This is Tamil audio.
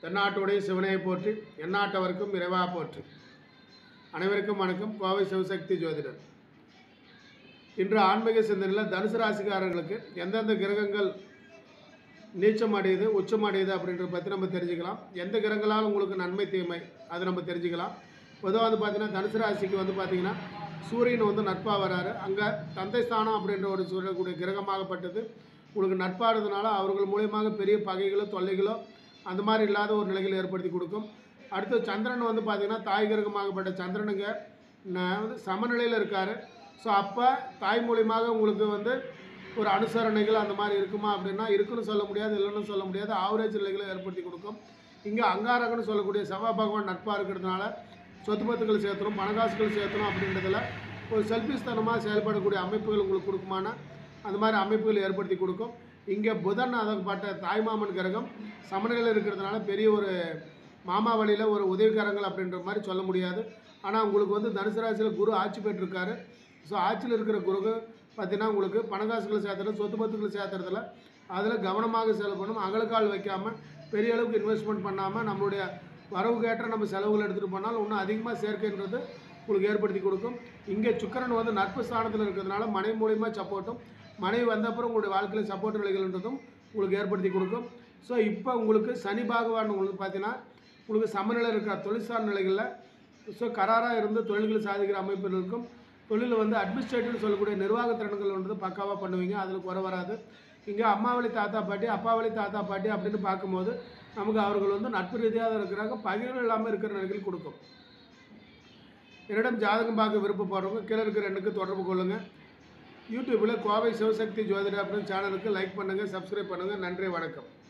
தென்னாட்டுடைய சிவனையை போற்றி எந்நாட்டவருக்கும் இறைவா போற்றி அனைவருக்கும் வணக்கம் கோவை சிவசக்தி ஜோதிடர் இன்று ஆன்மீக சிந்தனையில் தனுசு ராசிக்காரர்களுக்கு எந்தெந்த கிரகங்கள் நீச்சம் அடையுது உச்சம் அடையுது அப்படின்றத பற்றி நம்ம தெரிஞ்சுக்கலாம் எந்த கிரகங்களால் உங்களுக்கு நன்மை தீமை அதை நம்ம தெரிஞ்சுக்கலாம் பொதுவாக வந்து பார்த்தீங்கன்னா தனுசு ராசிக்கு வந்து பார்த்தீங்கன்னா சூரியன் வந்து நட்பாக வராரு அங்கே தந்தை ஸ்தானம் அப்படின்ற ஒரு சொல்லக்கூடிய கிரகமாகப்பட்டது உங்களுக்கு நட்பாடுறதுனால அவர்கள் மூலியமாக பெரிய பகைகளோ தொல்லைகளோ அந்த மாதிரி இல்லாத ஒரு நிலைகளை ஏற்படுத்தி கொடுக்கும் அடுத்து சந்திரன் வந்து பார்த்திங்கன்னா தாய் கிரகமாகப்பட்ட சந்திரனுங்க ந- வந்து சமநிலையில் இருக்கார் ஸோ அப்போ தாய் மூலியமாக உங்களுக்கு வந்து ஒரு அனுசரணைகள் அந்த மாதிரி இருக்குமா அப்படின்னா இருக்குன்னு சொல்ல முடியாது இல்லைன்னு சொல்ல முடியாது ஆவரேஜ் நிலைகளை ஏற்படுத்தி கொடுக்கும் இங்கே அங்காரகன்னு சொல்லக்கூடிய செவ்வாய் பகவான் நட்பாக இருக்கிறதுனால சொத்து பத்துக்கள் சேர்த்தணும் பணக்காசுகள் சேர்த்தணும் அப்படின்றதுல ஒரு செல்ஃபிஸ்தனமாக செயல்படக்கூடிய அமைப்புகள் உங்களுக்கு கொடுக்குமான அந்த மாதிரி அமைப்புகள் ஏற்படுத்தி கொடுக்கும் இங்கே புதன் அதப்பட்ட தாய்மாமன் கிரகம் சமநிலையில் இருக்கிறதுனால பெரிய ஒரு மாமா வழியில் ஒரு உதவிக்காரங்கள் அப்படின்ற மாதிரி சொல்ல முடியாது ஆனால் உங்களுக்கு வந்து தனுசு ராசியில் குரு ஆட்சி பெற்றிருக்காரு ஸோ ஆட்சியில் இருக்கிற குரு பார்த்தீங்கன்னா உங்களுக்கு பணக்காசுகளை சேர்த்துறது சொத்து பத்துக்களை சேர்த்துறதுல அதில் கவனமாக செயல்படணும் அகலக்கால் வைக்காமல் பெரிய அளவுக்கு இன்வெஸ்ட்மெண்ட் பண்ணாமல் நம்மளுடைய வரவுக்கு ஏற்ற நம்ம செலவுகள் எடுத்துகிட்டு போனால் இன்னும் அதிகமாக சேர்க்கைன்றது உங்களுக்கு ஏற்படுத்தி கொடுக்கும் இங்கே சுக்கிரன் வந்து நட்பு ஸ்தானத்தில் இருக்கிறதுனால மனை மூலியமாக சப்போர்ட்டும் மனைவி வந்த அப்புறம் உங்களுடைய வாழ்க்கையில் சப்போர்ட் நிலைகள்ன்றதும் உங்களுக்கு ஏற்படுத்தி கொடுக்கும் ஸோ இப்போ உங்களுக்கு சனி பகவான் உங்களுக்கு பார்த்தீங்கன்னா உங்களுக்கு சமநிலை இருக்கிற தொழிற்சார் நிலைகளில் ஸோ கராராக இருந்து தொழில்கள் சாதிக்கிற அமைப்பில் இருக்கும் தொழிலில் வந்து அட்மினிஸ்ட்ரேட்டிவ்னு சொல்லக்கூடிய நிர்வாக திறன்கள் வந்து பக்காவாக பண்ணுவீங்க அதில் குறை வராது இங்கே அம்மா வழி தாத்தா பாட்டி அப்பா வழி தாத்தா பாட்டி அப்படின்னு பார்க்கும்போது நமக்கு அவர்கள் வந்து நட்பு ரீதியாக இருக்கிறாங்க பகிர்வு இல்லாமல் இருக்கிற நிலைகள் கொடுக்கும் என்னிடம் ஜாதகம் பார்க்க விருப்பப்படுறவங்க கீழே இருக்கிற எண்ணுக்கு தொடர்பு கொள்ளுங்கள் யூடியூப்பில் கோவை சிவசக்தி ஜோதிடர் அப்படின்னு சேனலுக்கு லைக் பண்ணுங்கள் சப்ஸ்கிரைப் பண்ணுங்கள் நன்றி வணக்கம்